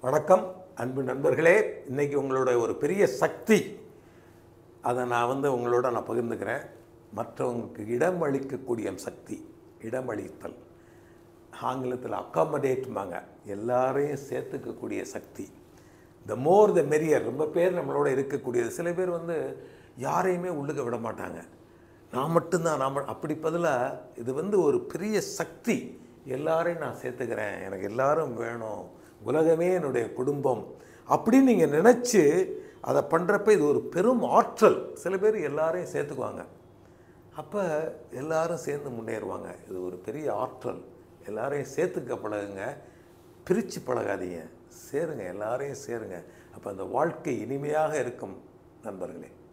வணக்கம் அன்பு நண்பர்களே இன்னைக்கு உங்களோட ஒரு பெரிய சக்தி அதை நான் வந்து உங்களோட நான் பகிர்ந்துக்கிறேன் மற்றவங்களுக்கு இடம் அளிக்கக்கூடிய சக்தி இடம் அளித்தல் ஆங்கிலத்தில் அக்காமடேட்மாங்க எல்லாரையும் சேர்த்துக்கக்கூடிய சக்தி த மோர் த மெரியர் ரொம்ப பேர் நம்மளோட இருக்கக்கூடியது சில பேர் வந்து யாரையுமே உள்ளுக்க விட மாட்டாங்க நான் மட்டும்தான் நான் ம- அப்படி பதிலாக இது வந்து ஒரு பெரிய சக்தி எல்லாரையும் நான் சேர்த்துக்கிறேன் எனக்கு எல்லாரும் வேணும் உலகமே என்னுடைய குடும்பம் அப்படின்னு நீங்கள் நினச்சி அதை பண்ணுறப்ப இது ஒரு பெரும் ஆற்றல் சில பேர் எல்லாரையும் சேர்த்துக்குவாங்க அப்போ எல்லாரும் சேர்ந்து முன்னேறுவாங்க இது ஒரு பெரிய ஆற்றல் எல்லாரையும் சேர்த்துக்க பழகுங்க பிரித்து பழகாதீங்க சேருங்க எல்லாரையும் சேருங்க அப்போ அந்த வாழ்க்கை இனிமையாக இருக்கும் நண்பர்களே